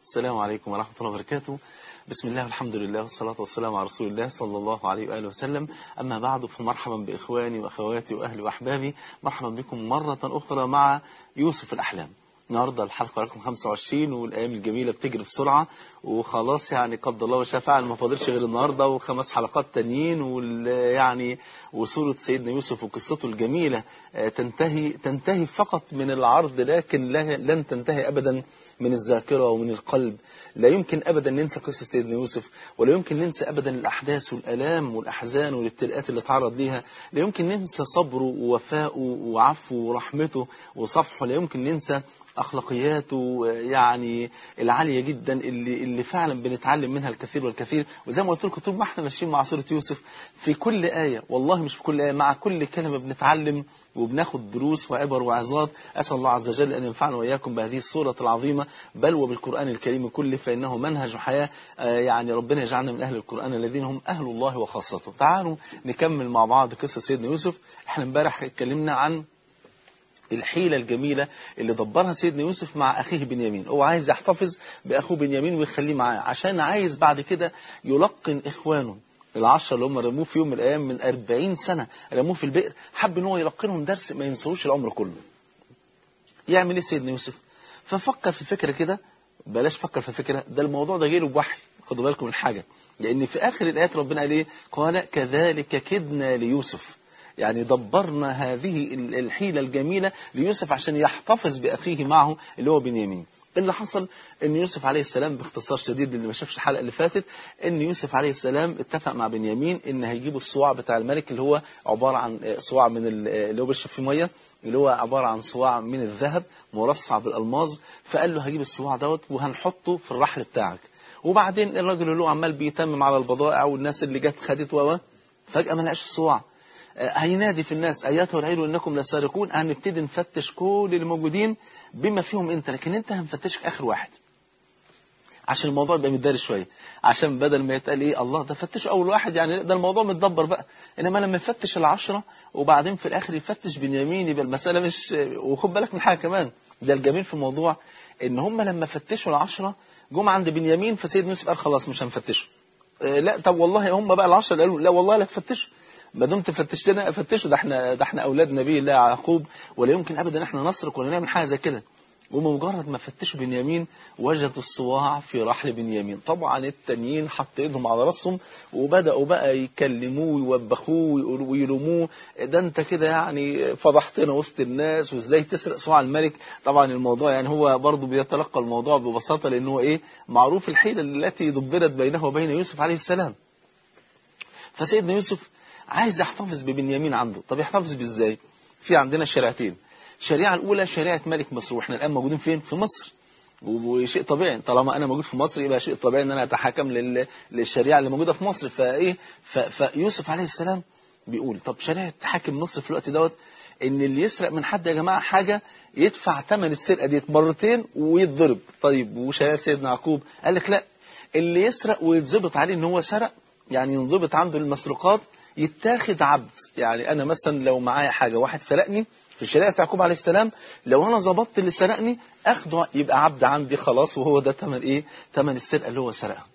السلام عليكم ورحمة الله وبركاته بسم الله والحمد لله والصلاة والسلام على رسول الله صلى الله عليه وآله وسلم أما بعد فمرحبا بإخواني وأخواتي وأهلي وأحبابي مرحبا بكم مرة أخرى مع يوسف الأحلام النهاردة الحلقة رقم 25 والأيام الجميلة بتجري بسرعة وخلاص يعني قدر الله وشاء فعل ما فاضلش غير النهاردة وخمس حلقات تانيين ويعني وسورة سيدنا يوسف وقصته الجميلة تنتهي تنتهي فقط من العرض لكن لن تنتهي أبدا من الذاكرة ومن القلب لا يمكن أبدا ننسى قصة سيدنا يوسف ولا يمكن ننسى أبدا الأحداث والألام والأحزان والابتلاءات اللي تعرض ليها لا يمكن ننسى صبره ووفائه وعفوه ورحمته وصفحه لا يمكن ننسى أخلاقياته يعني العالية جدا اللي, اللي فعلا بنتعلم منها الكثير والكثير وزي ما قلت لكم طول ما احنا ماشيين مع سورة يوسف في كل آية والله مش في كل آية مع كل كلمة بنتعلم وبناخد دروس وعبر وعظات أسأل الله عز وجل أن ينفعنا وإياكم بهذه الصورة العظيمة بل وبالقرآن الكريم كله فإنه منهج حياة يعني ربنا يجعلنا من أهل القرآن الذين هم أهل الله وخاصته تعالوا نكمل مع بعض قصة سيدنا يوسف احنا امبارح اتكلمنا عن الحيلة الجميلة اللي دبرها سيدنا يوسف مع أخيه بنيامين هو عايز يحتفظ بأخوه بنيامين ويخليه معاه عشان عايز بعد كده يلقن إخوانه العشرة اللي هم رموه في يوم من الأيام من 40 سنة رموه في البئر حب ان هو يلقنهم درس ما ينسوش العمر كله يعمل ايه سيدنا يوسف ففكر في فكرة كده بلاش فكر في فكرة ده الموضوع ده جاله بوحي خدوا بالكم من حاجة لأن في آخر الآيات ربنا قال ايه قال كذلك كدنا ليوسف يعني دبرنا هذه الحيلة الجميلة ليوسف عشان يحتفظ بأخيه معه اللي هو بنيامين اللي حصل ان يوسف عليه السلام باختصار شديد اللي ما شافش الحلقه اللي فاتت ان يوسف عليه السلام اتفق مع بنيامين ان هيجيبوا الصواع بتاع الملك اللي هو عباره عن صواع من اللي هو بيشرب فيه ميه اللي هو عباره عن صواع من الذهب مرصع بالالماظ فقال له هجيب الصواع دوت وهنحطه في الرحل بتاعك وبعدين الراجل اللي هو عمال بيتمم على البضائع والناس اللي جت خدت و فجاه ما لقاش الصواع هينادي في الناس اياتها العير انكم لسارقون هنبتدي نفتش كل اللي موجودين بما فيهم انت لكن انت هنفتشك اخر واحد عشان الموضوع يبقى متداري شويه عشان بدل ما يتقال ايه الله ده فتشوا اول واحد يعني ده الموضوع متدبر بقى انما لما يفتش العشرة وبعدين في الاخر يفتش بنيامين يبقى المساله مش وخد بالك من حاجه كمان ده الجميل في الموضوع ان هم لما فتشوا العشرة جم عند بنيامين فسيد يوسف قال خلاص مش هنفتشه اه لا طب والله هم بقى العشرة قالوا لا والله لا تفتشوا ما دمت فتشتنا فتشوا ده احنا ده احنا اولاد نبي الله يعقوب ولا يمكن ابدا احنا نسرق ولا نعمل حاجه زي كده ومجرد ما فتشوا بنيامين وجدوا الصواع في رحل بنيامين طبعا التانيين حطوا ايدهم على راسهم وبداوا بقى يكلموه ويوبخوه ويلوموه ده انت كده يعني فضحتنا وسط الناس وازاي تسرق صواع الملك طبعا الموضوع يعني هو برضه بيتلقى الموضوع ببساطه لان هو ايه معروف الحيله التي دبرت بينه وبين يوسف عليه السلام فسيدنا يوسف عايز يحتفظ ببنيامين عنده طب يحتفظ بازاي في عندنا شريعتين الشريعه الاولى شريعه ملك مصر واحنا الان موجودين فين في مصر وشيء طبيعي طالما انا موجود في مصر يبقى شيء طبيعي ان انا اتحكم لل... للشريعه اللي موجوده في مصر فايه ف... فيوسف عليه السلام بيقول طب شريعه حاكم مصر في الوقت دوت ان اللي يسرق من حد يا جماعه حاجه يدفع ثمن السرقه ديت مرتين ويتضرب طيب وشريعه سيدنا يعقوب قال لك لا اللي يسرق ويتظبط عليه ان هو سرق يعني ينضبط عنده المسروقات يتاخد عبد يعني انا مثلا لو معايا حاجه واحد سرقني في شريعه يعقوب عليه السلام لو انا ظبطت اللي سرقني اخده يبقى عبد عندي خلاص وهو ده ثمن ايه ثمن السرقه اللي هو سرقها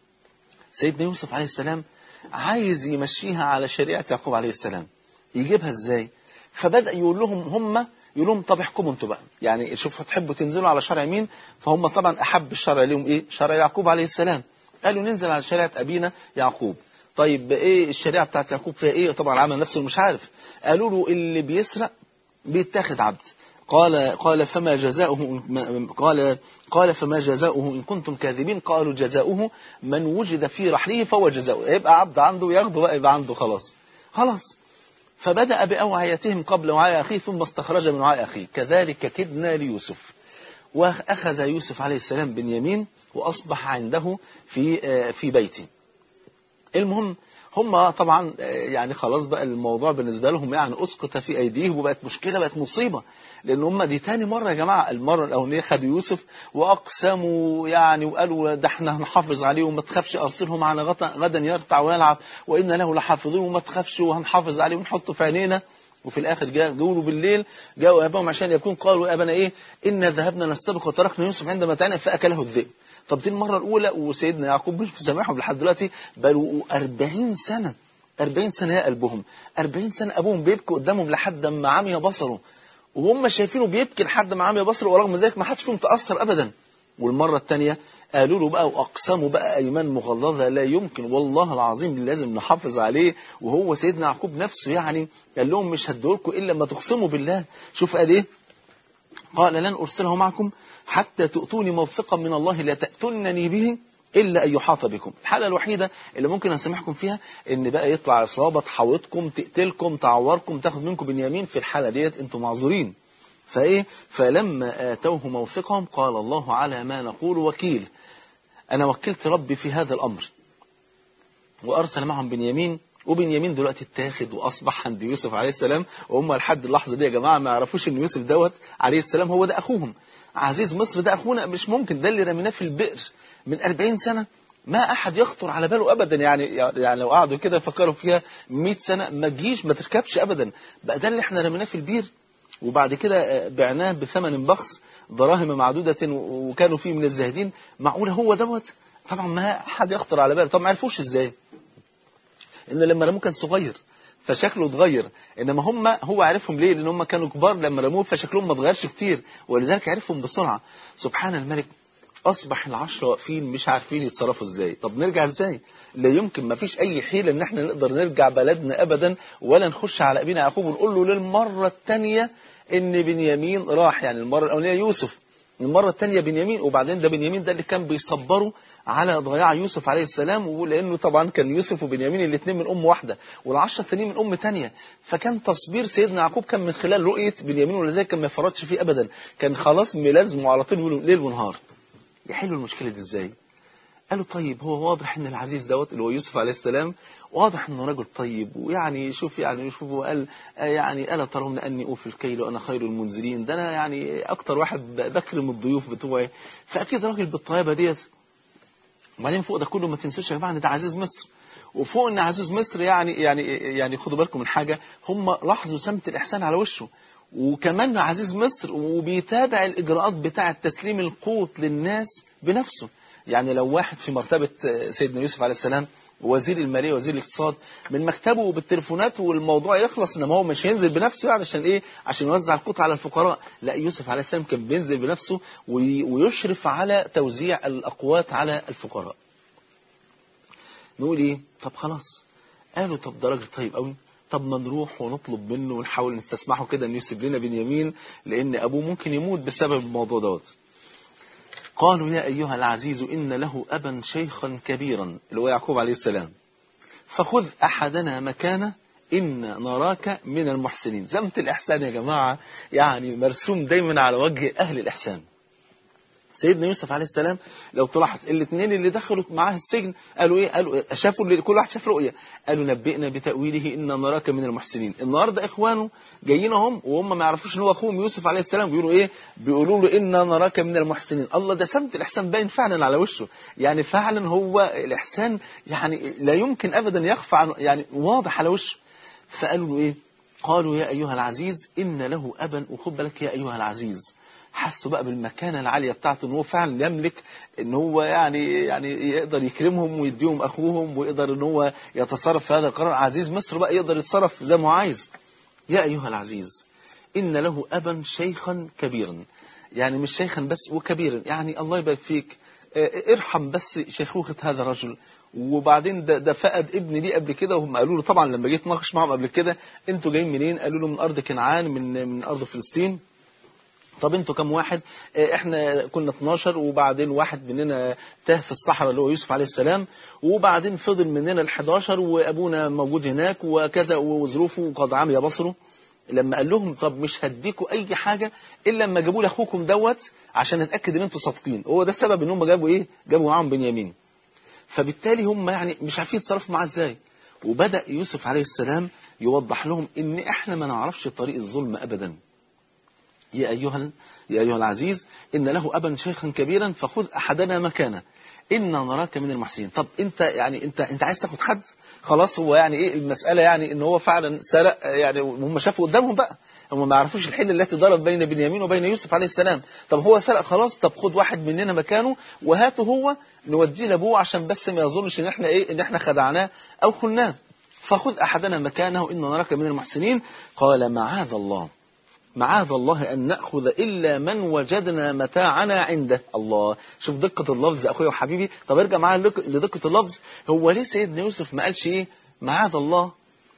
سيدنا يوسف عليه السلام عايز يمشيها على شريعه يعقوب عليه السلام يجيبها ازاي فبدا يقول لهم هم يقول لهم طب احكموا انتوا بقى يعني شوفوا تحبوا تنزلوا على شرع مين فهم طبعا احب الشرع ليهم ايه شرع يعقوب عليه السلام قالوا ننزل على شريعه ابينا يعقوب طيب ايه الشريعه بتاعت يعقوب فيها ايه طبعا عمل نفسه مش عارف قالوا له اللي بيسرق بيتاخد عبد قال قال فما جزاؤه قال قال فما جزاؤه ان كنتم كاذبين قالوا جزاؤه من وجد في رحله فهو جزاؤه يبقى عبد عنده ياخده بقى يبقى عنده خلاص خلاص فبدأ بأوعيتهم قبل وعاء أخيه ثم استخرج من وعاء أخيه كذلك كدنا ليوسف وأخذ يوسف عليه السلام بنيامين وأصبح عنده في في بيته المهم هم طبعا يعني خلاص بقى الموضوع بالنسبة لهم يعني أسقط في أيديهم وبقت مشكلة بقت مصيبة لأن هم دي تاني مرة يا جماعة المرة الأولانية خدوا يوسف وأقسموا يعني وقالوا ده احنا هنحافظ عليه وما تخافش أرسله معنا غدا يرتع ويلعب وإن له لحافظون وما تخافش وهنحافظ عليه ونحطه في عينينا وفي الآخر جاء جولوا بالليل جاءوا أباهم عشان يكون قالوا يا أبانا إيه إن ذهبنا نستبق وتركنا يوسف عند متاعنا فأكله الذئب طب دي المره الاولى وسيدنا يعقوب مش مسامحهم لحد دلوقتي بل 40 سنه 40 سنه يا قلبهم 40 سنه ابوهم بيبكي قدامهم لحد ما عمي بصره وهم شايفينه بيبكي لحد ما عمي بصره ورغم ذلك ما حدش فيهم تاثر ابدا والمره الثانيه قالوا له بقى واقسموا بقى ايمان مغلظه لا يمكن والله العظيم لازم نحافظ عليه وهو سيدنا يعقوب نفسه يعني قال لهم مش هديهولكم الا لما تقسموا بالله شوف قال ايه قال لن ارسله معكم حتى تؤتوني موثقا من الله لا تاتونني به الا ان يحاط بكم الحاله الوحيده اللي ممكن اسامحكم فيها ان بقى يطلع عصابه تحاوطكم تقتلكم تعوركم تاخد منكم بنيامين في الحاله ديت انتم معذورين فايه فلما اتوه موثقهم قال الله على ما نقول وكيل أنا وكلت ربي في هذا الأمر وأرسل معهم بنيامين وبنيامين دلوقتي اتاخد وأصبح عند يوسف عليه السلام وهم لحد اللحظة دي يا جماعة ما يعرفوش إن يوسف دوت عليه السلام هو ده أخوهم عزيز مصر ده أخونا مش ممكن ده اللي رميناه في البئر من 40 سنة ما أحد يخطر على باله أبدا يعني يعني لو قعدوا كده يفكروا فيها 100 سنة ما تجيش ما تركبش أبدا بقى ده اللي احنا رميناه في البير وبعد كده بعناه بثمن بخس دراهم معدودة وكانوا فيه من الزاهدين معقولة هو دوت طبعا ما حد يخطر على باله طب ما عرفوش ازاي ان لما رموه كان صغير فشكله اتغير انما هم هو عرفهم ليه لان هم كانوا كبار لما رموه فشكلهم ما اتغيرش كتير ولذلك عرفهم بسرعه سبحان الملك اصبح العشرة واقفين مش عارفين يتصرفوا ازاي طب نرجع ازاي لا يمكن ما فيش اي حيله ان احنا نقدر نرجع بلدنا ابدا ولا نخش على ابينا يعقوب ونقول له للمره الثانيه ان بنيامين راح يعني المره الاولانيه يوسف المره الثانيه بنيامين وبعدين ده بنيامين ده اللي كان بيصبره على ضياع يوسف عليه السلام ولانه طبعا كان يوسف وبنيامين الاثنين من ام واحده والعشره الثانيين من ام ثانيه فكان تصبير سيدنا يعقوب كان من خلال رؤيه بنيامين ولذلك كان ما يفرطش فيه ابدا كان خلاص ملازمه على طول ليل ونهار يحلوا المشكله دي ازاي قالوا طيب هو واضح ان العزيز دوت اللي هو يوسف عليه السلام واضح انه رجل طيب ويعني شوف يعني شوف وقال يعني الا ترون اني اوفي الكيل وانا خير المنزلين ده انا يعني اكتر واحد بكرم الضيوف بتوعي فاكيد راجل بالطيبه ديت وبعدين فوق ده كله ما تنسوش يا جماعه ان ده عزيز مصر وفوق ان عزيز مصر يعني يعني يعني خدوا بالكم من حاجه هم لاحظوا سمت الاحسان على وشه وكمان عزيز مصر وبيتابع الاجراءات بتاعه تسليم القوت للناس بنفسه يعني لو واحد في مرتبه سيدنا يوسف عليه السلام وزير الماليه وزير الاقتصاد من مكتبه وبالتليفونات والموضوع يخلص انما هو مش هينزل بنفسه يعني عشان ايه عشان يوزع القوت على الفقراء لا يوسف عليه السلام كان بينزل بنفسه ويشرف على توزيع الاقوات على الفقراء نقول ايه طب خلاص قالوا طب ده راجل طيب قوي طب ما نروح ونطلب منه ونحاول نستسمحه كده انه يسيب لنا بنيامين لان ابوه ممكن يموت بسبب الموضوع دوت قالوا يا أيها العزيز إن له أبا شيخا كبيرا اللي هو يعقوب عليه السلام فخذ أحدنا مكانه إن نراك من المحسنين زمت الإحسان يا جماعة يعني مرسوم دايما على وجه أهل الإحسان سيدنا يوسف عليه السلام لو تلاحظ الاثنين اللي دخلوا معاه السجن قالوا ايه قالوا شافوا اللي كل واحد شاف رؤيه قالوا نبئنا بتاويله ان نراك من المحسنين النهارده اخوانه جايين هم وهم ما يعرفوش ان هو اخوهم يوسف عليه السلام بيقولوا ايه بيقولوا له ان نراك من المحسنين الله ده سمت الاحسان باين فعلا على وشه يعني فعلا هو الاحسان يعني لا يمكن ابدا يخفى عن يعني واضح على وشه فقالوا له ايه قالوا يا ايها العزيز ان له ابا وخد بالك يا ايها العزيز حسوا بقى بالمكانة العالية بتاعته ان هو فعلا يملك ان هو يعني يعني يقدر يكرمهم ويديهم اخوهم ويقدر ان هو يتصرف في هذا القرار عزيز مصر بقى يقدر يتصرف زي ما عايز يا ايها العزيز ان له ابا شيخا كبيرا يعني مش شيخا بس وكبيرا يعني الله يبارك فيك ارحم بس شيخوخة هذا الرجل وبعدين ده, ده فقد ابن ليه قبل كده وهم قالوا له طبعا لما جيت ناقش معهم قبل كده انتوا جايين منين قالوا له من ارض كنعان من من ارض فلسطين طب انتوا كم واحد اه احنا كنا 12 وبعدين واحد مننا تاه في الصحراء اللي هو يوسف عليه السلام وبعدين فضل مننا ال 11 وابونا موجود هناك وكذا وظروفه وقد عمي بصره لما قال لهم طب مش هديكوا اي حاجه الا لما جابوا لي اخوكم دوت عشان نتاكد ان انتوا صادقين هو ده السبب ان هم جابوا ايه جابوا معاهم بنيامين فبالتالي هم يعني مش عارفين يتصرفوا معاه ازاي وبدا يوسف عليه السلام يوضح لهم ان احنا ما نعرفش طريق الظلم ابدا يا أيها يا أيها العزيز إن له أبا شيخا كبيرا فخذ أحدنا مكانه إن نراك من المحسنين طب أنت يعني أنت أنت عايز تاخد حد خلاص هو يعني إيه المسألة يعني إن هو فعلا سرق يعني هم شافوا قدامهم بقى هم ما يعرفوش الحيلة التي ضرب بين بنيامين وبين يوسف عليه السلام طب هو سرق خلاص طب خد واحد مننا مكانه وهاته هو نوديه لابوه عشان بس ما يظنش ان احنا ايه ان احنا خدعناه او خناه فخذ احدنا مكانه ان نراك من المحسنين قال معاذ الله معاذ الله أن نأخذ إلا من وجدنا متاعنا عنده الله شوف دقة اللفظ أخويا وحبيبي طب ارجع معايا لدق- لدقة اللفظ هو ليه سيدنا يوسف ما قالش إيه معاذ الله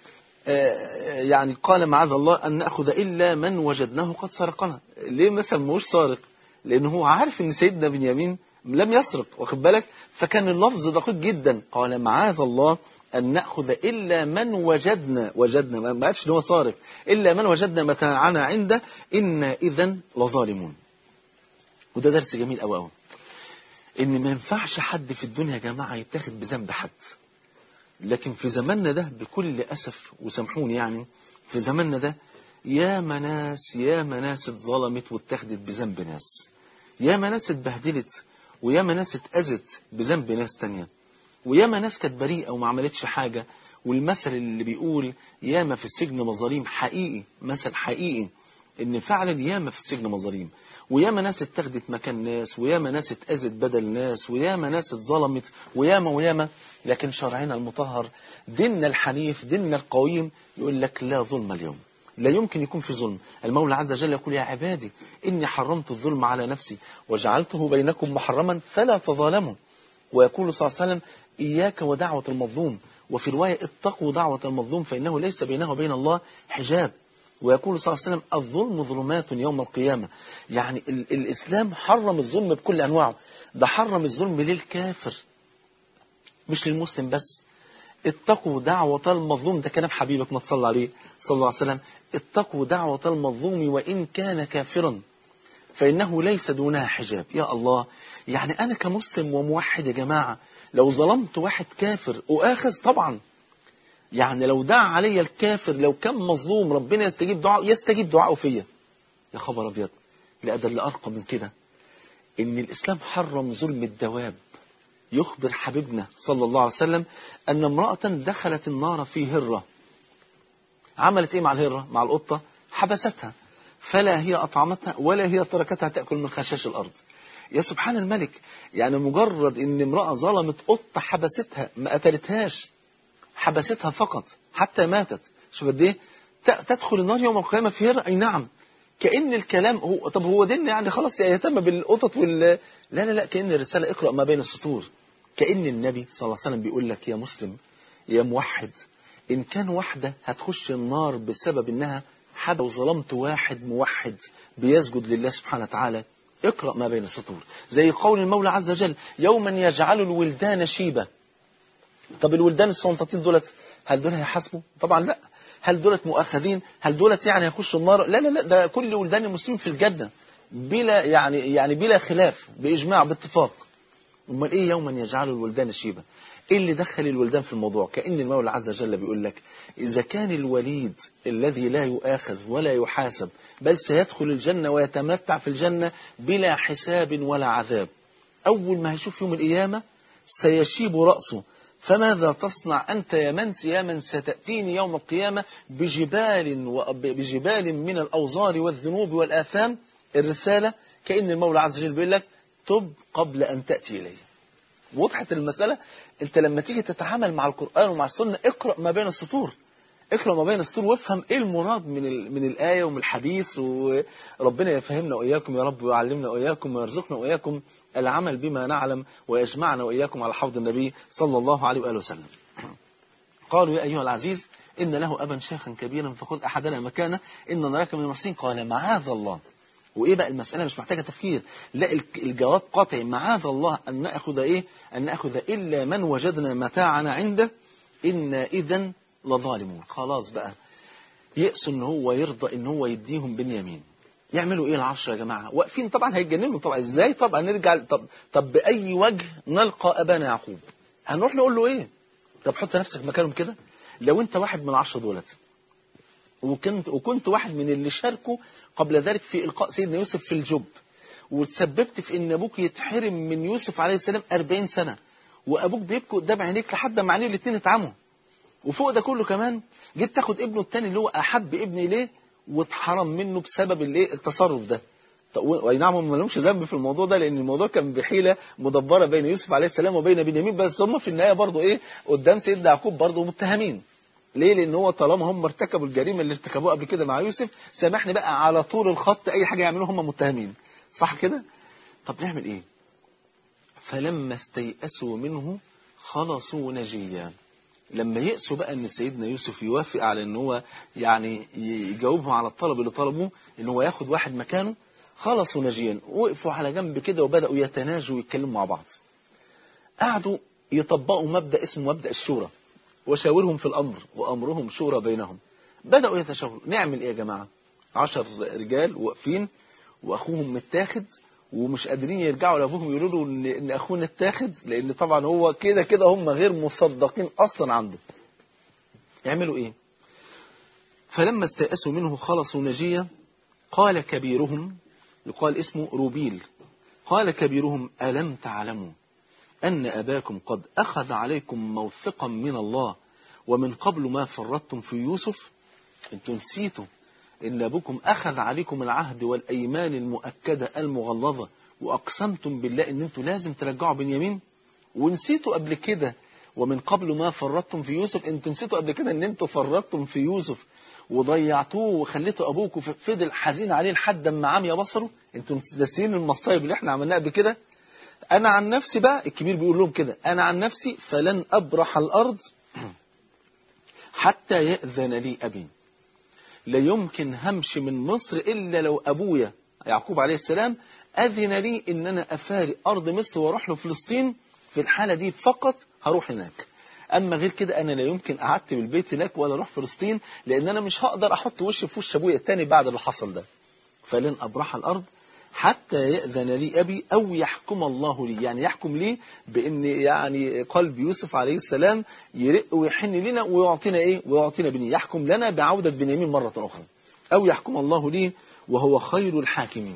آه، يعني قال معاذ الله أن نأخذ إلا من وجدناه قد سرقنا ليه مثلا مش سارق لأنه هو عارف أن سيدنا بنيامين لم يسرق واخد بالك فكان اللفظ دقيق جدا قال معاذ الله أن نأخذ إلا من وجدنا وجدنا ما ما قالش إن هو سارق إلا من وجدنا متاعنا عنده إنا إذا لظالمون وده درس جميل قوي قوي إن ما ينفعش حد في الدنيا يا جماعة يتاخد بذنب حد لكن في زماننا ده بكل أسف وسامحوني يعني في زماننا ده يا مناس يا مناس اتظلمت واتخذت بذنب ناس يا مناس اتبهدلت ويا مناس اتأذت بذنب ناس تانية وياما ناس كانت بريئة وما عملتش حاجة والمثل اللي بيقول ياما في السجن مظاليم حقيقي مثل حقيقي ان فعلا ياما في السجن مظاليم وياما ناس اتخذت مكان ناس وياما ناس اتأذت بدل ناس وياما ناس اتظلمت وياما وياما لكن شرعنا المطهر ديننا الحنيف ديننا القويم يقول لك لا ظلم اليوم لا يمكن يكون في ظلم المولى عز وجل يقول يا عبادي إني حرمت الظلم على نفسي وجعلته بينكم محرما فلا تظالموا ويقول صلى الله عليه وسلم إياك ودعوة المظلوم وفي رواية اتقوا دعوة المظلوم فإنه ليس بينه وبين الله حجاب ويقول صلى الله عليه وسلم الظلم ظلمات يوم القيامة يعني ال الإسلام حرم الظلم بكل أنواعه ده حرم الظلم للكافر مش للمسلم بس اتقوا دعوة المظلوم ده كلام حبيبك ما تصلى عليه صلى الله عليه وسلم اتقوا دعوة المظلوم وإن كان كافرا فإنه ليس دونها حجاب يا الله يعني أنا كمسلم وموحد يا جماعة لو ظلمت واحد كافر أؤاخذ طبعا يعني لو دعا علي الكافر لو كان مظلوم ربنا يستجيب دعاء يستجيب دعاءه فيا يا خبر أبيض لا ده اللي أرقى من كده إن الإسلام حرم ظلم الدواب يخبر حبيبنا صلى الله عليه وسلم أن امرأة دخلت النار في هرة عملت إيه مع الهرة مع القطة حبستها فلا هي أطعمتها ولا هي تركتها تأكل من خشاش الأرض يا سبحان الملك يعني مجرد ان امرأة ظلمت قطة حبستها ما قتلتهاش حبستها فقط حتى ماتت شوف قد ايه ت- تدخل النار يوم القيامة في هرة اي نعم كأن الكلام هو طب هو دين يعني خلاص يهتم بالقطط وال لا لا لا كأن الرسالة اقرأ ما بين السطور كأن النبي صلى الله عليه وسلم بيقول لك يا مسلم يا موحد إن كان واحدة هتخش النار بسبب إنها حب وظلمت واحد موحد بيسجد لله سبحانه وتعالى اقرأ ما بين السطور زي قول المولى عز وجل يوما يجعل الولدان شيبة طب الولدان الصنطاطين دولت هل دول هيحاسبوا طبعا لا هل دولت مؤاخذين هل دولت يعني هيخشوا النار لا لا لا ده كل ولدان المسلمين في الجنة بلا يعني يعني بلا خلاف بإجماع باتفاق امال ايه يوما يجعل الولدان شيبا ايه اللي دخل الولدان في الموضوع كأن المولى عز وجل بيقول لك إذا كان الوليد الذي لا يؤاخذ ولا يحاسب بل سيدخل الجنة ويتمتع في الجنة بلا حساب ولا عذاب أول ما هيشوف يوم القيامة سيشيب رأسه فماذا تصنع أنت يا من يا من ستأتيني يوم القيامة بجبال و- بجبال من الأوزار والذنوب والآثام الرسالة كأن المولى عز وجل بيقول لك تب قبل أن تأتي إليه وضحت المسألة انت لما تيجي تتعامل مع القرآن ومع السنة اقرأ ما بين السطور اقرأ ما بين السطور وافهم ايه المراد من ال- من الآية ومن الحديث وربنا يفهمنا وإياكم يا رب ويعلمنا وإياكم ويرزقنا وإياكم العمل بما نعلم ويجمعنا وإياكم على حوض النبي صلى الله عليه وآله وسلم قالوا يا أيها العزيز إن له أبا شيخا كبيرا فخذ أحدنا مكانه إن نراك من المحسنين قال معاذ الله وإيه بقى المسألة مش محتاجة تفكير لا الك- الجواب قاطع معاذ الله أن نأخذ إيه أن نأخذ إلا من وجدنا متاعنا عنده إنا إذا لظالمون خلاص بقى يأسوا إن هو يرضى إن هو يديهم بنيامين يعملوا ايه العشرة يا جماعة واقفين طبعا هيتجننوا طبعا ازاي طبعا نرجع طب طب بأي وجه نلقى أبانا يعقوب هنروح نقول له ايه طب حط نفسك مكانهم كده لو انت واحد من العشرة دولت وكنت وكنت واحد من اللي شاركوا قبل ذلك في إلقاء سيدنا يوسف في الجب وتسببت في ان ابوك يتحرم من يوسف عليه السلام 40 سنة وابوك بيبكي قدام عينيك لحد ما عينيه الاثنين اتعموا وفوق ده كله كمان جيت تاخد ابنه التاني اللي هو احب ابن اليه واتحرم منه بسبب الايه التصرف ده طب و- واي نعم هم ما لهمش ذنب في الموضوع ده لان الموضوع كان بحيله مدبره بين يوسف عليه السلام وبين بنيامين بس هم في النهايه برضه ايه قدام سيدنا يعقوب برضه متهمين ليه لان هو طالما هم ارتكبوا الجريمه اللي ارتكبوها قبل كده مع يوسف سامحني بقى على طول الخط اي حاجه يعملوها هم متهمين صح كده طب نعمل ايه فلما استيأسوا منه خلصوا نجيا لما يأسوا بقى ان سيدنا يوسف يوافق على ان هو يعني يجاوبهم على الطلب اللي طلبوه ان هو ياخد واحد مكانه خلصوا نجيا وقفوا على جنب كده وبدأوا يتناجوا ويتكلموا مع بعض قعدوا يطبقوا مبدأ اسمه مبدأ الشورى وشاورهم في الأمر وأمرهم شورى بينهم بدأوا يتشاوروا نعمل إيه يا جماعة عشر رجال واقفين وأخوهم متاخد ومش قادرين يرجعوا لأبوهم يقولوا له إن, إن أخونا اتاخد لأن طبعا هو كده كده هم غير مصدقين أصلا عنده يعملوا إيه فلما استيأسوا منه خلصوا نجيا قال كبيرهم يقال اسمه روبيل قال كبيرهم ألم تعلموا أن أباكم قد أخذ عليكم موثقا من الله ومن قبل ما فرطتم في يوسف انتم نسيتوا إن أبوكم أخذ عليكم العهد والأيمان المؤكدة المغلظة وأقسمتم بالله إن انتم لازم ترجعوا بنيامين ونسيتوا قبل كده ومن قبل ما فرطتم في يوسف انتم نسيتوا قبل كده ان انتم فرطتم في يوسف وضيعتوه وخليتوا ابوكم فضل حزين عليه لحد ما عمي بصره انتم ناسيين المصايب اللي احنا عملناها قبل كده انا عن نفسي بقى الكبير بيقول لهم كده انا عن نفسي فلن ابرح الارض حتى ياذن لي ابي لا يمكن همشي من مصر الا لو ابويا يعقوب عليه السلام اذن لي ان انا افارق ارض مصر واروح لفلسطين في الحاله دي فقط هروح هناك اما غير كده انا لا يمكن قعدت بالبيت هناك ولا اروح فلسطين لان انا مش هقدر احط وشي في وش ابويا التاني بعد اللي حصل ده فلن ابرح الارض حتى يأذن لي أبي أو يحكم الله لي يعني يحكم لي بأن يعني قلب يوسف عليه السلام يرق ويحن لنا ويعطينا إيه ويعطينا بني يحكم لنا بعودة بنيامين مرة أخرى أو يحكم الله لي وهو خير الحاكمين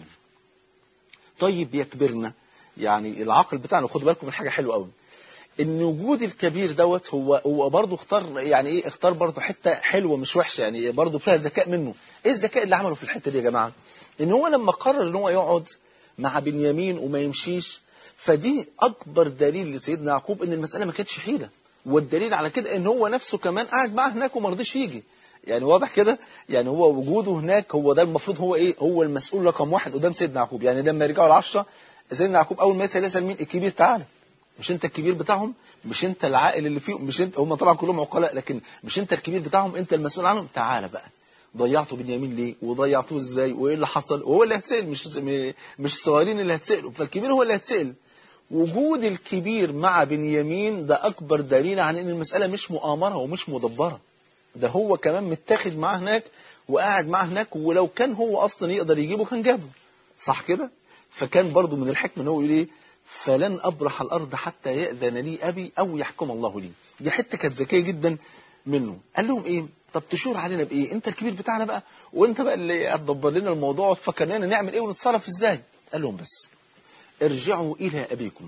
طيب يكبرنا يعني العقل بتاعنا خدوا بالكم من حاجة حلوة قوي ان وجود الكبير دوت هو هو برضه اختار يعني ايه اختار برضه حته حلوه مش وحشه يعني برضه فيها ذكاء منه ايه الذكاء اللي عمله في الحته دي يا جماعه ان هو لما قرر ان هو يقعد مع بنيامين وما يمشيش فدي اكبر دليل لسيدنا يعقوب ان المساله ما كانتش حيله والدليل على كده ان هو نفسه كمان قاعد معاه هناك وما رضيش يجي يعني واضح كده يعني هو وجوده هناك هو ده المفروض هو ايه هو المسؤول رقم واحد قدام سيدنا يعقوب يعني لما يرجعوا العشرة سيدنا يعقوب اول ما يسال يسال مين الكبير تعالى مش انت الكبير بتاعهم مش انت العاقل اللي فيهم مش انت هم طبعا كلهم عقلاء لكن مش انت الكبير بتاعهم انت المسؤول عنهم تعالى بقى ضيعتوا بنيامين ليه وضيعتوه ازاي وايه اللي حصل وهو اللي هتسال مش مش الصغيرين اللي هتسالوا فالكبير هو اللي هتسال وجود الكبير مع بنيامين ده اكبر دليل عن ان المساله مش مؤامره ومش مدبره ده هو كمان متاخد معاه هناك وقاعد معاه هناك ولو كان هو اصلا يقدر يجيبه كان جابه صح كده فكان برضو من الحكمه ان هو يقول ايه فلن أبرح الأرض حتى يأذن لي أبي أو يحكم الله لي دي حتة كانت ذكية جدا منه قال لهم إيه طب تشور علينا بإيه أنت الكبير بتاعنا بقى وأنت بقى اللي هتدبر لنا الموضوع وتفكر لنا نعمل إيه ونتصرف إزاي قال لهم بس ارجعوا إلى أبيكم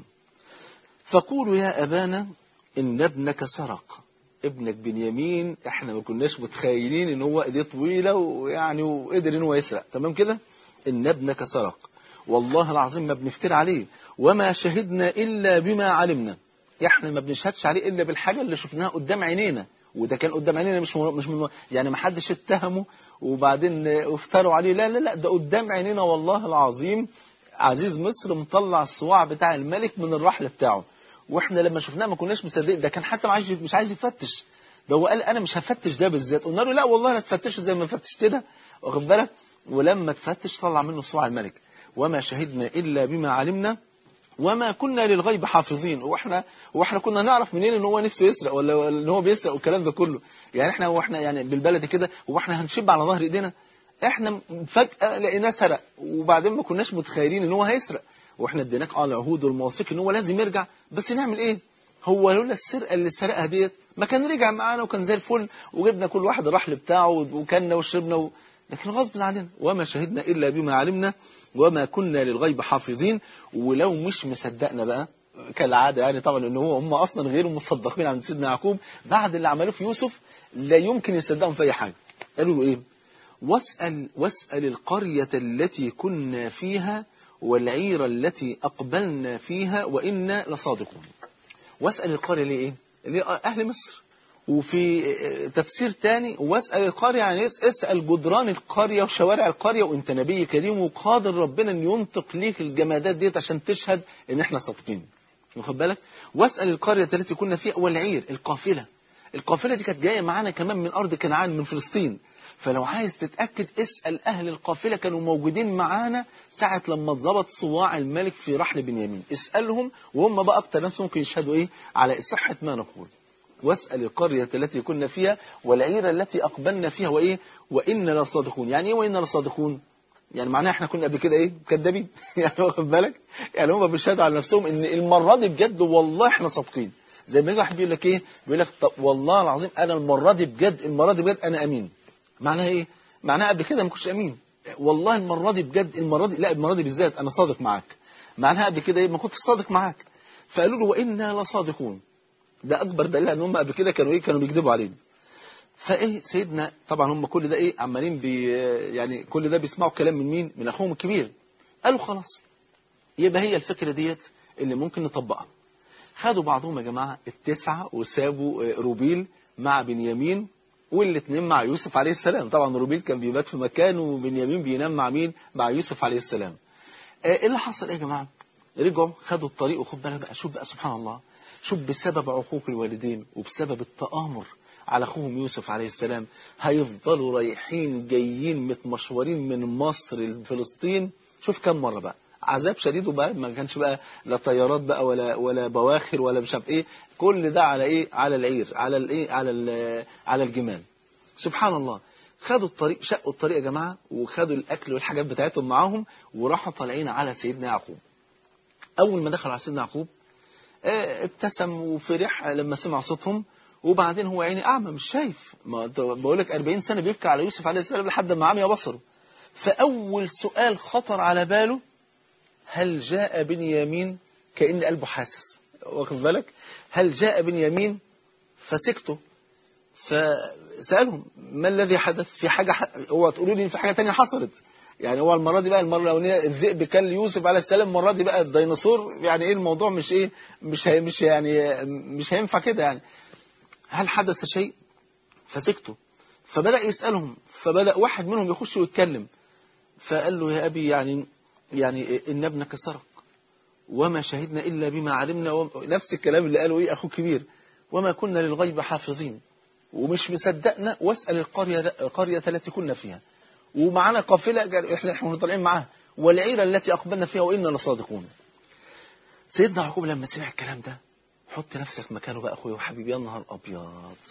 فقولوا يا أبانا إن ابنك سرق ابنك بنيامين احنا ما كناش متخيلين ان هو ايديه طويله ويعني وقدر ان هو يسرق تمام كده ان ابنك سرق والله العظيم ما بنفتر عليه وما شهدنا إلا بما علمنا احنا ما بنشهدش عليه إلا بالحاجة اللي شفناها قدام عينينا وده كان قدام عينينا مش مش من يعني ما حدش اتهمه وبعدين افتروا عليه لا لا لا ده قدام عينينا والله العظيم عزيز مصر مطلع الصواع بتاع الملك من الرحل بتاعه واحنا لما شفناه ما كناش مصدقين ده كان حتى عايز مش عايز يفتش ده هو قال انا مش هفتش ده بالذات قلنا له لا والله لا تفتشه زي ما فتشتنا واخد بالك ولما تفتش طلع منه صواع الملك وما شهدنا إلا بما علمنا وما كنا للغيب حافظين واحنا واحنا كنا نعرف منين ان هو نفسه يسرق ولا ان هو بيسرق والكلام ده كله يعني احنا واحنا يعني بالبلدي كده هو احنا هنشب على ظهر ايدينا احنا فجأة لقيناه سرق وبعدين ما كناش متخيلين ان هو هيسرق واحنا اديناك على العهود والمواثيق ان هو لازم يرجع بس نعمل ايه هو لولا السرقه اللي سرقها ديت ما كان رجع معانا وكان زي الفل وجبنا كل واحد الرحل بتاعه وكلنا وشربنا و... لكن غصب عننا وما شهدنا إلا بما علمنا وما كنا للغيب حافظين ولو مش مصدقنا بقى كالعادة يعني طبعا ان هو هم اصلا غير مصدقين عند سيدنا يعقوب بعد اللي عملوه في يوسف لا يمكن يصدقهم في اي حاجة قالوا له ايه واسأل, واسأل القرية التي كنا فيها والعير التي أقبلنا فيها وإنا لصادقون واسأل القرية ليه إيه؟ ليه أهل مصر وفي تفسير تاني واسأل القرية يعني اسأل جدران القرية وشوارع القرية وانت نبي كريم وقادر ربنا ان ينطق ليك الجمادات ديت عشان تشهد ان احنا صادقين واخد بالك واسأل القرية التي كنا فيها والعير القافلة القافلة دي كانت جاية معانا كمان من أرض كنعان من فلسطين فلو عايز تتأكد اسأل أهل القافلة كانوا موجودين معانا ساعة لما اتظبط صواع الملك في رحل بنيامين اسألهم وهم بقى أكتر ناس ممكن يشهدوا إيه على صحة ما نقول واسأل القرية التي كنا فيها والعير التي أقبلنا فيها وإيه وإنا لصادقون يعني إيه وإنا لصادقون يعني معناها احنا كنا قبل كده ايه كدابين يعني واخد بالك يعني هم بيشهدوا على نفسهم ان المره دي بجد والله احنا صادقين زي ما يجي واحد بيقول لك ايه بيقول لك طب والله العظيم انا المره دي بجد المره دي بجد انا امين معناها ايه معناها قبل كده ما كنتش امين والله المره دي بجد المره دي لا المره دي بالذات انا صادق معاك معناها قبل كده ايه ما كنتش صادق معاك فقالوا له وانا لصادقون ده اكبر دليل ان هم قبل كده كانوا ايه كانوا بيكذبوا علينا فايه سيدنا طبعا هم كل ده ايه عمالين بي يعني كل ده بيسمعوا كلام من مين من اخوهم الكبير قالوا خلاص يبقى هي الفكره ديت اللي ممكن نطبقها خدوا بعضهم يا جماعه التسعه وسابوا روبيل مع بنيامين والاثنين مع يوسف عليه السلام طبعا روبيل كان بيبات في مكان وبنيامين بينام مع مين مع يوسف عليه السلام ايه اللي حصل ايه يا جماعه رجعوا خدوا الطريق وخد بالك بقى شوف بقى سبحان الله شوف بسبب عقوق الوالدين وبسبب التآمر على أخوهم يوسف عليه السلام هيفضلوا رايحين جايين متمشورين من مصر لفلسطين شوف كم مرة بقى عذاب شديد وبقى ما كانش بقى لا طيارات بقى ولا ولا بواخر ولا مش عارف ايه كل ده على ايه على العير على الايه على على الجمال سبحان الله خدوا الطريق شقوا الطريق يا جماعه وخدوا الاكل والحاجات بتاعتهم معاهم وراحوا طالعين على سيدنا يعقوب اول ما دخلوا على سيدنا يعقوب ابتسم وفرح لما سمع صوتهم وبعدين هو عيني أعمى مش شايف ما بقول لك 40 سنة بيبكي على يوسف عليه السلام لحد ما عمي بصره فأول سؤال خطر على باله هل جاء بنيامين كأن قلبه حاسس واخد بالك هل جاء بنيامين فسكتوا فسألهم ما الذي حدث في حاجة ح... هو تقولوا لي في حاجة تانية حصلت يعني هو المرة دي بقى المرة الأولانية الذئب كان ليوسف عليه السلام المرة دي بقى الديناصور يعني إيه الموضوع مش إيه مش هي مش يعني مش هينفع كده يعني هل حدث شيء فسكتوا فبدأ يسألهم فبدأ واحد منهم يخش ويتكلم فقال له يا أبي يعني يعني إن ابنك سرق وما شهدنا إلا بما علمنا و... نفس الكلام اللي قاله إيه أخوه كبير وما كنا للغيب حافظين ومش مصدقنا واسأل القرية القرية التي كنا فيها ومعانا قافلة احنا احنا طالعين معاها والعيرة التي أقبلنا فيها وإنا لصادقون سيدنا يعقوب لما سمع الكلام ده حط نفسك مكانه بقى أخويا وحبيبي يا نهار أبيض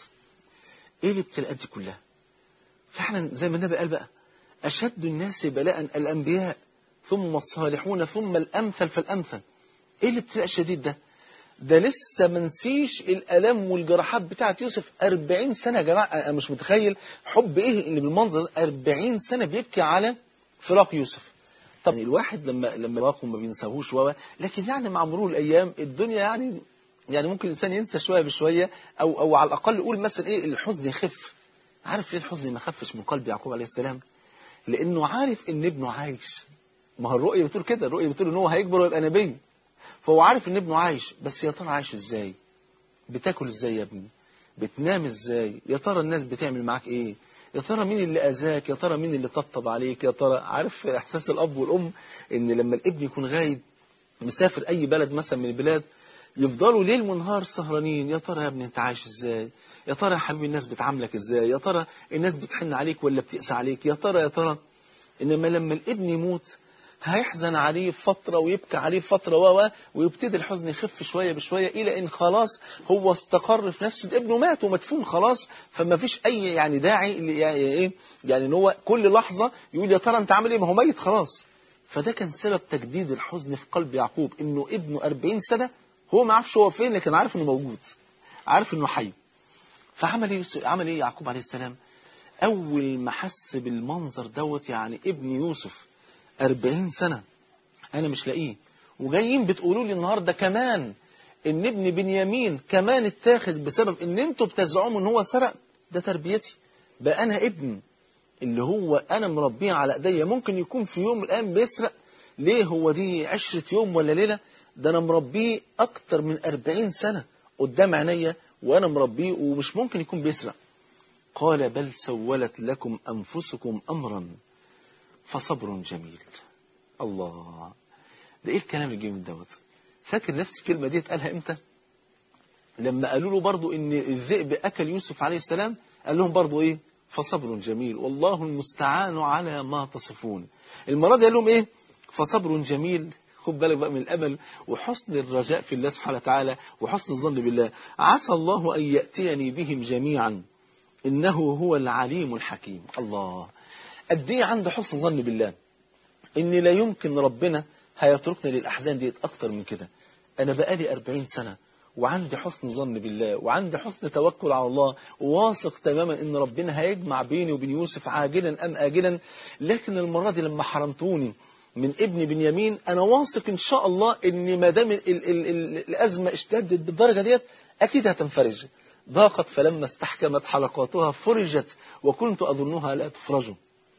إيه الابتلاءات دي كلها فعلا زي ما النبي قال بقى أشد الناس بلاء الأنبياء ثم الصالحون ثم الأمثل فالأمثل إيه الابتلاء الشديد ده ده لسه ما نسيش الالام والجراحات بتاعت يوسف 40 سنه يا جماعه انا مش متخيل حب ايه اللي بالمنظر ده 40 سنه بيبكي على فراق يوسف طب الواحد لما لما فراقه ما بينساهوش و لكن يعني مع مرور الايام الدنيا يعني يعني ممكن الانسان ينسى شويه بشويه او او على الاقل يقول مثلا ايه الحزن يخف عارف ليه الحزن ما خفش من قلب يعقوب عليه السلام لانه عارف ان ابنه عايش ما هو الرؤيه بتقول كده الرؤيه بتقول ان هو هيكبر ويبقى نبي فهو عارف ان ابنه عايش بس يا ترى عايش ازاي بتاكل ازاي يا ابني بتنام ازاي يا ترى الناس بتعمل معاك ايه يا ترى مين اللي اذاك يا ترى مين اللي طبطب عليك يا ترى عارف احساس الاب والام ان لما الابن يكون غايب مسافر اي بلد مثلا من البلاد يفضلوا ليل ونهار سهرانين يا ترى يا ابني انت عايش ازاي يا ترى يا حبيبي الناس بتعاملك ازاي يا ترى الناس بتحن عليك ولا بتقسى عليك يا ترى يا ترى انما لما الابن يموت هيحزن عليه فترة ويبكي عليه فترة و ويبتدي الحزن يخف شوية بشوية إلى إن خلاص هو استقر في نفسه ابنه مات ومدفون خلاص فما فيش أي يعني داعي يعني إيه يعني إن هو كل لحظة يقول يا ترى أنت عامل إيه ما هو ميت خلاص فده كان سبب تجديد الحزن في قلب يعقوب إنه ابنه 40 سنة هو ما عارفش هو فين لكن عارف إنه موجود عارف إنه حي فعمل إيه عمل إيه يعقوب عليه السلام أول ما حس بالمنظر دوت يعني ابن يوسف أربعين سنة أنا مش لاقيه وجايين بتقولوا لي النهاردة كمان إن ابن بنيامين كمان اتاخد بسبب إن أنتوا بتزعموا إن هو سرق ده تربيتي بقى أنا ابن اللي هو أنا مربيه على إيديا ممكن يكون في يوم من الأيام بيسرق ليه هو دي عشرة يوم ولا ليلة ده أنا مربيه أكتر من أربعين سنة قدام عينيا وأنا مربيه ومش ممكن يكون بيسرق قال بل سولت لكم أنفسكم أمرا فصبر جميل الله ده إيه الكلام الجميل دوت فاكر نفس الكلمة دي اتقالها إمتى لما قالوا له برضو إن الذئب أكل يوسف عليه السلام قال لهم برضو إيه فصبر جميل والله المستعان على ما تصفون المرة دي قال لهم إيه فصبر جميل خد بالك بقى من الأمل وحسن الرجاء في الله سبحانه وتعالى وحسن الظن بالله عسى الله أن يأتيني بهم جميعا إنه هو العليم الحكيم الله قد ايه عنده حسن ظن بالله إن لا يمكن ربنا هيتركني للأحزان ديت أكتر من كده أنا بقالي أربعين سنة وعندي حسن ظن بالله وعندي حسن توكل على الله وواثق تماما ان ربنا هيجمع بيني وبين يوسف عاجلا ام اجلا لكن المره دي لما حرمتوني من ابن بنيامين انا واثق ان شاء الله ان ما دام ال- ال- ال- الازمه اشتدت بالدرجه ديت اكيد هتنفرج ضاقت فلما استحكمت حلقاتها فرجت وكنت اظنها لا تفرج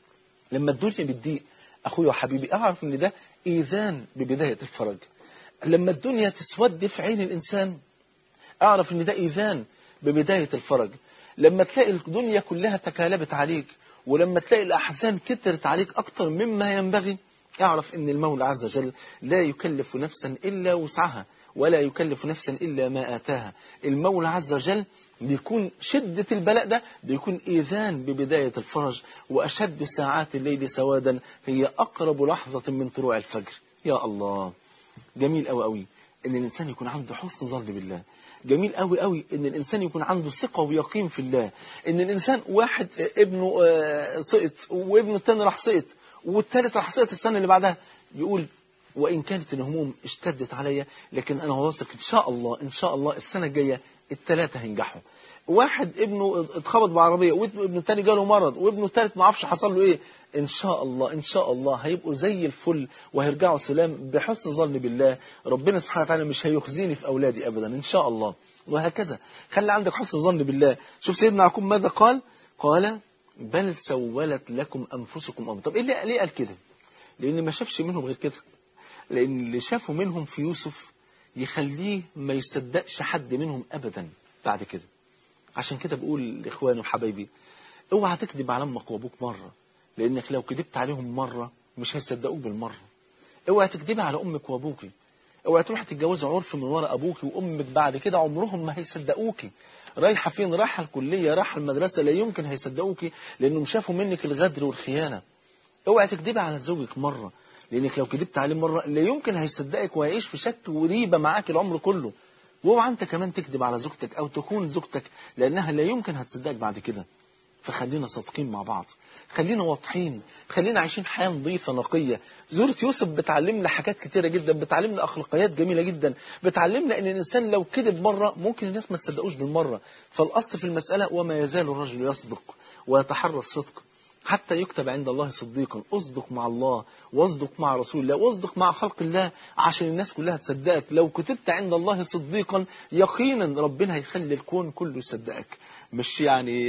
لما الدنيا بتضيق اخويا وحبيبي اعرف ان ده ايذان ببدايه الفرج لما الدنيا تسود في عين الانسان اعرف ان ده ايذان ببدايه الفرج لما تلاقي الدنيا كلها تكالبت عليك ولما تلاقي الاحزان كترت عليك اكتر مما ينبغي اعرف ان المولى عز وجل لا يكلف نفسا الا وسعها ولا يكلف نفسا الا ما اتاها المولى عز وجل بيكون شدة البلاء ده بيكون إيذان ببداية الفرج وأشد ساعات الليل سوادا هي أقرب لحظة من طلوع الفجر يا الله جميل قوي قوي ان الانسان يكون عنده حسن ظن بالله جميل قوي قوي ان الانسان يكون عنده ثقه ويقين في الله ان الانسان واحد ابنه آه، سقط وابنه الثاني راح سقط والثالث راح سقط السنه اللي بعدها يقول وان كانت الهموم اشتدت عليا لكن انا واثق ان شاء الله ان شاء الله السنه الجايه الثلاثه هينجحوا واحد ابنه اتخبط بعربيه وابنه الثاني جاله مرض وابنه الثالث ما عرفش حصل له ايه ان شاء الله ان شاء الله هيبقوا زي الفل وهيرجعوا سلام بحسن ظن بالله ربنا سبحانه وتعالى مش هيخزيني في اولادي ابدا ان شاء الله وهكذا خلي عندك حسن ظن بالله شوف سيدنا يعقوب ماذا قال قال بل سولت لكم انفسكم امر طب ايه اللي ليه قال كده لان ما شافش منهم غير كده لان اللي شافوا منهم في يوسف يخليه ما يصدقش حد منهم ابدا بعد كده عشان كده بقول لاخواني وحبايبي اوعى تكذب على امك وابوك مره لانك لو كذبت عليهم مره مش هيصدقوك بالمره اوعى تكذبي على امك وابوكي اوعى تروحي تتجوزي عرف من ورا ابوكي وامك بعد كده عمرهم ما هيصدقوكي رايحه فين رايحه الكليه رايحه المدرسه لا يمكن هيصدقوكي لانهم شافوا منك الغدر والخيانه اوعى تكذبي على زوجك مره لانك لو كذبت عليه مره لا يمكن هيصدقك وهيعيش في شك وريبه معاك العمر كله واوعى انت كمان تكذب على زوجتك او تكون زوجتك لانها لا يمكن هتصدقك بعد كده فخلينا صادقين مع بعض خلينا واضحين خلينا عايشين حياة نظيفة نقية زورة يوسف بتعلمنا حاجات كتيرة جدا بتعلمنا أخلاقيات جميلة جدا بتعلمنا أن الإنسان لو كذب مرة ممكن الناس ما تصدقوش بالمرة فالأصل في المسألة وما يزال الرجل يصدق ويتحرى الصدق حتى يكتب عند الله صديقا اصدق مع الله واصدق مع رسول الله واصدق مع خلق الله عشان الناس كلها تصدقك لو كتبت عند الله صديقا يقينا ربنا هيخلي الكون كله يصدقك مش يعني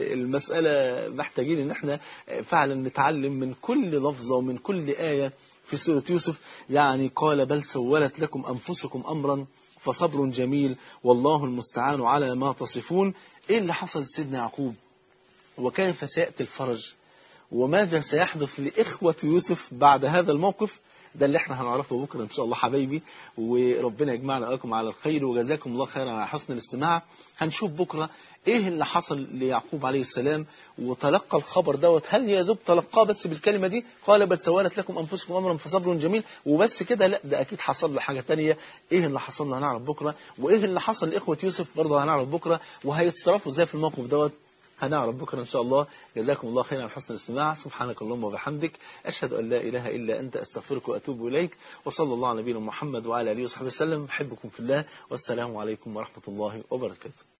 المسألة محتاجين ان احنا فعلا نتعلم من كل لفظة ومن كل آية في سورة يوسف يعني قال بل سولت لكم أنفسكم أمرا فصبر جميل والله المستعان على ما تصفون ايه اللي حصل لسيدنا يعقوب وكيف سيأتي الفرج وماذا سيحدث لإخوة يوسف بعد هذا الموقف ده اللي احنا هنعرفه بكرة ان شاء الله حبايبي وربنا يجمعنا وإياكم على الخير وجزاكم الله خيرا على حسن الاستماع هنشوف بكرة ايه اللي حصل ليعقوب عليه السلام وتلقى الخبر دوت هل يا دوب تلقاه بس بالكلمة دي قال بل سولت لكم أنفسكم أمرا فصبر جميل وبس كده لا ده أكيد حصل له حاجة تانية ايه اللي حصل له هنعرف بكرة وايه اللي حصل لإخوة يوسف برضه هنعرف بكرة وهيتصرفوا ازاي في الموقف دوت هنعرف بكرة إن شاء الله جزاكم الله خيرا على حسن الاستماع سبحانك اللهم وبحمدك أشهد أن لا إله إلا أنت أستغفرك وأتوب إليك وصلى الله على نبينا محمد وعلى آله وصحبه وسلم أحبكم في الله والسلام عليكم ورحمة الله وبركاته